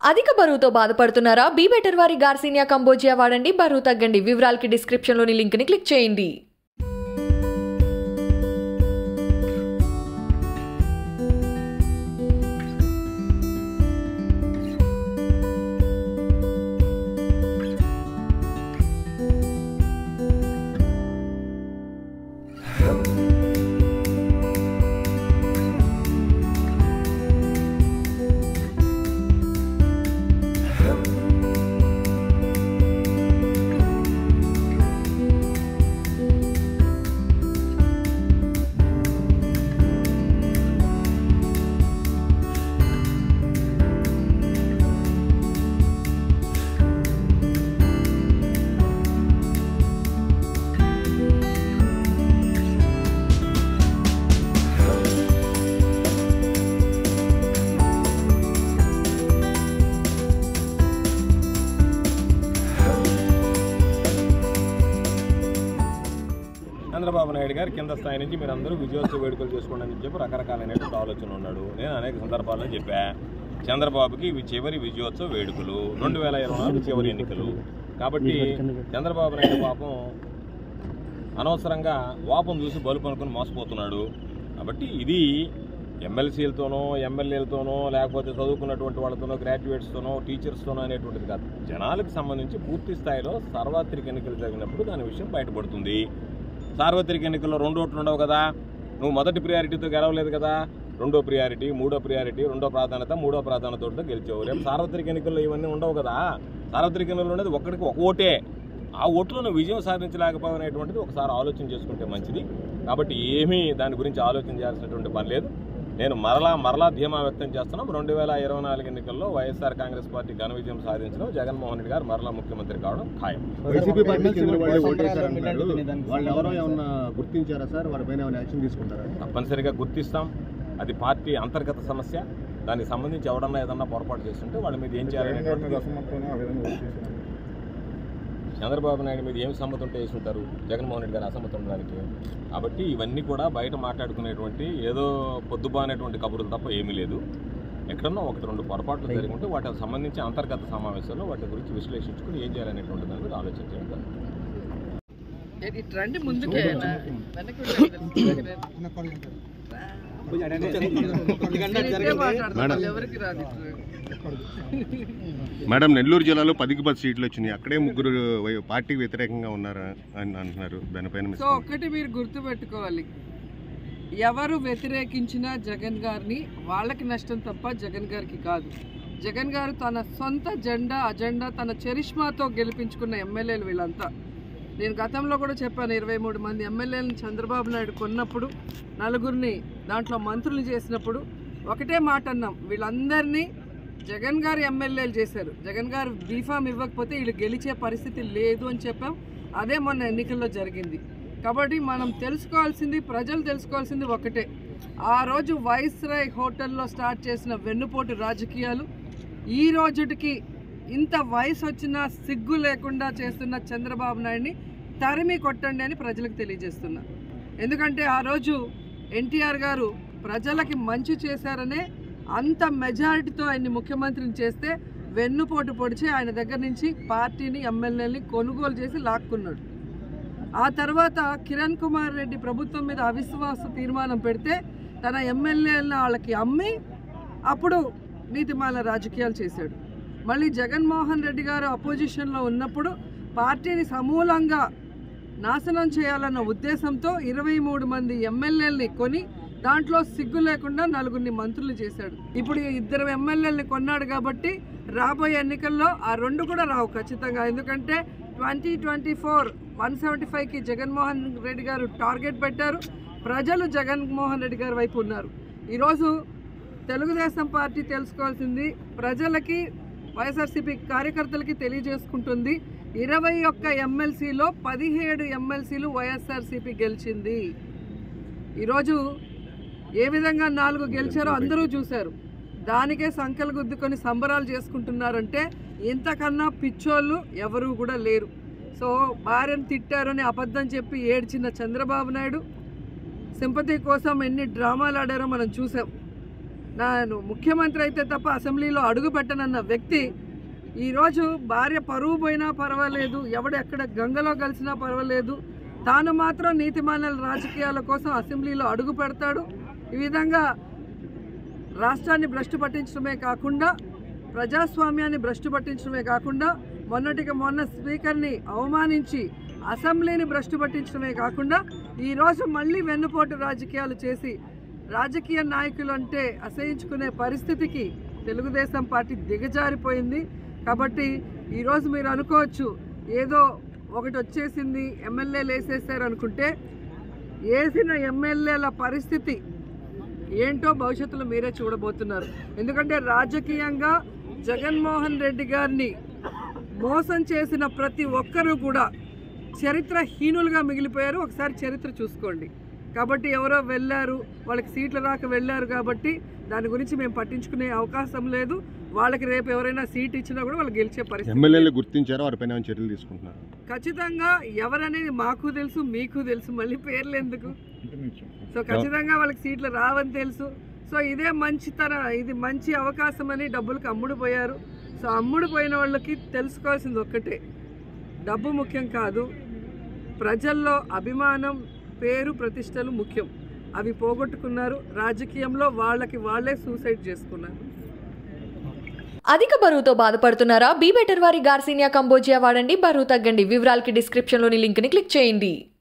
అధిక బరువుతో బాధపడుతున్నారా బీ బెటర్ వారి గార్సినియా కంబోజియా వాడండి బరువు తగ్గండి వివరాలకి డిస్క్రిప్షన్లోని లింక్ని క్లిక్ చేయండి చంద్రబాబు నాయుడు గారు కింద స్థాయి నుంచి మీరు అందరూ విజయోత్సవ వేడుకలు చేసుకోండి అని చెప్పి రకరకాలైనటువంటి ఆలోచన ఉన్నాడు నేను అనేక సందర్భాల్లో చెప్పా చంద్రబాబుకి ఇవి చివరి విజయోత్సవ వేడుకలు రెండు వేల ఇరవై నాలుగు చివరి ఎన్నికలు కాబట్టి చంద్రబాబు నాయుడు పాపం అనవసరంగా వాపం చూసి బలుపు అనుకుని మోసపోతున్నాడు కాబట్టి ఇది ఎమ్మెల్సీలతోనో ఎమ్మెల్యేలతోనో లేకపోతే చదువుకున్నటువంటి వాళ్ళతోనో గ్రాడ్యుయేట్స్తోనో టీచర్స్తోనో అనేటువంటిది కాదు జనాలకు సంబంధించి పూర్తి స్థాయిలో సార్వత్రిక ఎన్నికలు జరిగినప్పుడు దాని విషయం బయటపడుతుంది సార్వత్రిక ఎన్నికల్లో రెండు ఓట్లు ఉండవు కదా నువ్వు మొదటి ప్రియారిటీతో గెలవలేదు కదా రెండో ప్రియారిటీ మూడో ప్రియారిటీ రెండో ప్రాధాన్యత మూడో ప్రాధాన్యతతో గెలిచావు రేపు సార్వత్రిక ఎన్నికల్లో ఇవన్నీ ఉండవు కదా సార్వత్రిక ఎన్నికల్లో ఉండేది ఒక్కడికి ఒక ఓటే ఆ ఓట్లో నువ్వు విజయం సాధించలేకపోయినటువంటిది ఒకసారి ఆలోచన చేసుకుంటే మంచిది కాబట్టి ఏమీ దాని గురించి ఆలోచన చేయాల్సినటువంటి పని లేదు నేను మరలా మరలా ధీమా వ్యక్తం చేస్తున్నాం రెండు వేల ఇరవై నాలుగు ఎన్నికల్లో వైఎస్ఆర్ కాంగ్రెస్ పార్టీ ఘన విజయం సాధించడం జగన్మోహన్ రెడ్డి గారు మరలా ముఖ్యమంత్రి కావడం ఖాయం వైసీపీ పార్టీకి చెందిన వాళ్ళు ఓటేశారంటున్నారు వాళ్ళు ఎవరో ఏమన్నా గుర్తించారా సార్ వారిపైన ఏమైనా యాక్షన్ తీసుకుంటారా తప్పనిసరిగా గుర్తిస్తాం అది పార్టీ అంతర్గత సమస్య దానికి సంబంధించి ఎవడన్నా ఏదన్నా పొరపాటు చేస్తుంటే వాళ్ళ మీద ఏం చేయాలనేటువంటిది చంద్రబాబు నాయుడు మీద ఏం సమ్మతం ఉంటే వేసి ఉంటారు జగన్మోహన్ రెడ్డి గారు అసమ్మతం ఉండడానికి కాబట్టి ఇవన్నీ కూడా బయట మాట్లాడుకునేటువంటి ఏదో పొద్దుబానేటువంటి కబుర్లు తప్ప ఏమీ లేదు ఎక్కడన్నా ఒకటి రెండు పొరపాట్లు జరిగి ఉంటే వాటికి సంబంధించి అంతర్గత సమావేశాల్లో వాటి గురించి విశ్లేషించుకుని ఏం చేయాలనేటువంటి దాని మీద ఆలోచన చేయండి ఇటు రండి ముందుకే వెనక్కి ఉండండి. నేను ఇట్టే మాట్లాడతాను. ఎవరికి రాదు ఇటు. మేడం నెల్లూరు జిల్లాలో పదికి పది సీట్లు వచ్చినాయి అక్కడే ముగ్గురు వై- పార్టీకి వ్యతిరేకంగా ఉన్నారా అని అంటున్నారు దానిపైన మీ సో ఒక్కటి మీరు గుర్తు పెట్టుకోవాలి ఎవరు వ్యతిరేకించినా జగన్ గారిని వాళ్ళకి నష్టం తప్ప జగన్ గారికి కాదు జగన్ గారు తన సొంత జెండా అజెండా తన చరిష్మాతో గెలిపించుకున్న ఎమ్మెల్యేలు వీళ్ళంతా నేను గతంలో కూడా చెప్పాను ఇరవై మూడు మంది ఎమ్మెల్యేలను చంద్రబాబు నాయుడు కొన్నప్పుడు నలుగురిని దాంట్లో మంత్రులు చేసినప్పుడు ఒకటే మాట అన్నాం వీళ్ళందరినీ జగన్ గారు ఎమ్మెల్యేలు చేశారు జగన్ గారు బీఫామ్ ఇవ్వకపోతే వీళ్ళు గెలిచే పరిస్థితి లేదు అని చెప్పాం అదే మొన్న ఎన్నికల్లో జరిగింది కాబట్టి మనం తెలుసుకోవాల్సింది ప్రజలు తెలుసుకోవాల్సింది ఒకటే ఆ రోజు వైస్రాయ్ హోటల్లో స్టార్ట్ చేసిన వెన్నుపోటు రాజకీయాలు ఈ రోజుటికి ఇంత వయసు వచ్చినా సిగ్గు లేకుండా చేస్తున్న చంద్రబాబు నాయుడిని తరిమి కొట్టండి అని ప్రజలకు తెలియజేస్తున్నా ఎందుకంటే ఆ రోజు ఎన్టీఆర్ గారు ప్రజలకి మంచి చేశారనే అంత మెజారిటీతో ఆయన్ని ముఖ్యమంత్రిని చేస్తే వెన్నుపోటు పొడిచి ఆయన దగ్గర నుంచి పార్టీని ఎమ్మెల్యేని కొనుగోలు చేసి లాక్కున్నాడు ఆ తర్వాత కిరణ్ కుమార్ రెడ్డి ప్రభుత్వం మీద అవిశ్వాస తీర్మానం పెడితే తన ఎమ్మెల్యేలను వాళ్ళకి అమ్మి అప్పుడు నీతిమాల రాజకీయాలు చేశాడు మళ్ళీ జగన్మోహన్ రెడ్డి గారు అపోజిషన్లో ఉన్నప్పుడు పార్టీని సమూలంగా నాశనం చేయాలన్న ఉద్దేశంతో ఇరవై మూడు మంది ఎమ్మెల్యేలని కొని దాంట్లో సిగ్గు లేకుండా నలుగురిని మంత్రులు చేశాడు ఇప్పుడు ఈ ఇద్దరు ఎమ్మెల్యేలని కొన్నాడు కాబట్టి రాబోయే ఎన్నికల్లో ఆ రెండు కూడా రావు ఖచ్చితంగా ఎందుకంటే twenty twenty four one seventy ఫైవ్కి జగన్మోహన్ రెడ్డి గారు టార్గెట్ పెట్టారు ప్రజలు జగన్మోహన్ రెడ్డి గారి వైపు ఉన్నారు ఈరోజు తెలుగుదేశం పార్టీ తెలుసుకోవాల్సింది ప్రజలకి వైఎస్ఆర్సీపీ కార్యకర్తలకి తెలియజేసుకుంటుంది ఇరవై ఒక్క ఎమ్మెల్సీలో పదిహేడు ఎమ్మెల్సీలు వైఎస్ఆర్సీపీ గెలిచింది ఈరోజు ఏ విధంగా నాలుగు గెలిచారో అందరూ చూశారు దానికే సంకలు గుద్దుకొని సంబరాలు చేసుకుంటున్నారంటే ఇంతకన్నా పిచ్చోళ్ళు ఎవరూ కూడా లేరు సో భార్యను తిట్టారని అబద్ధం చెప్పి ఏడ్చిన చంద్రబాబు నాయుడు సింపతి కోసం ఎన్ని డ్రామాలు ఆడారో మనం చూసాం నేను ముఖ్యమంత్రి అయితే తప్ప అసెంబ్లీలో అడుగు పెట్టనన్న వ్యక్తి ఈరోజు భార్య పరువు పోయినా పర్వాలేదు ఎవడు ఎక్కడ గంగలో కలిసినా పర్వాలేదు తాను మాత్రం నీతిమాన్యాల రాజకీయాల కోసం అసెంబ్లీలో అడుగు పెడతాడు ఈ విధంగా రాష్ట్రాన్ని భ్రష్టు పట్టించడమే కాకుండా ప్రజాస్వామ్యాన్ని భ్రష్టు పట్టించడమే కాకుండా మొన్నటికి మొన్న స్పీకర్ని అవమానించి అసెంబ్లీని భ్రష్టు పట్టించడమే కాకుండా ఈరోజు మళ్ళీ వెన్నుపోటు రాజకీయాలు చేసి రాజకీయ నాయకులు అంటే అసహించుకునే పరిస్థితికి తెలుగుదేశం పార్టీ దిగజారిపోయింది కాబట్టి ఈరోజు మీరు అనుకోవచ్చు ఏదో ఒకటి వచ్చేసింది ఎమ్మెల్యేలు వేసేసారు అనుకుంటే వేసిన ఎమ్మెల్యేల పరిస్థితి ఏంటో భవిష్యత్తులో మీరే చూడబోతున్నారు ఎందుకంటే రాజకీయంగా జగన్మోహన్ రెడ్డి గారిని మోసం చేసిన ప్రతి ఒక్కరూ కూడా చరిత్రహీనులుగా మిగిలిపోయారు ఒకసారి చరిత్ర చూసుకోండి కాబట్టి ఎవరో వెళ్ళారు వాళ్ళకి సీట్ల రాక వెళ్ళారు కాబట్టి దాని గురించి మేము పట్టించుకునే అవకాశం లేదు వాళ్ళకి రేపు ఎవరైనా సీట్ ఇచ్చినా కూడా వాళ్ళు గెలిచే పరిస్థితి ఎమ్మెల్యేలు గుర్తించారో వారిపైన ఏమైనా చర్యలు తీసుకుంటున్నారు ఖచ్చితంగా ఎవరనేది మాకు తెలుసు మీకు తెలుసు మళ్ళీ పేర్లు ఎందుకు సో ఖచ్చితంగా వాళ్ళకి సీట్లు రావని తెలుసు సో ఇదే మంచితన ఇది మంచి అవకాశం అని డబ్బులకు అమ్ముడు పోయారు సో అమ్ముడు పోయిన వాళ్ళకి తెలుసుకోవాల్సింది ఒక్కటే డబ్బు ముఖ్యం కాదు ప్రజల్లో అభిమానం పేరు ప్రతిష్టలు ముఖ్యం అవి పోగొట్టుకున్నారు రాజకీయంలో వాళ్ళకి వాళ్ళే సూసైడ్ చేసుకున్నారు అధిక బరువుతో బాధపడుతున్నారా బీ బెటర్ వారి గార్సినియా కంబోజియా వాడండి బరువు తగ్గండి వివరాలకి డిస్క్రిప్షన్లోని లింక్ని క్లిక్ చేయండి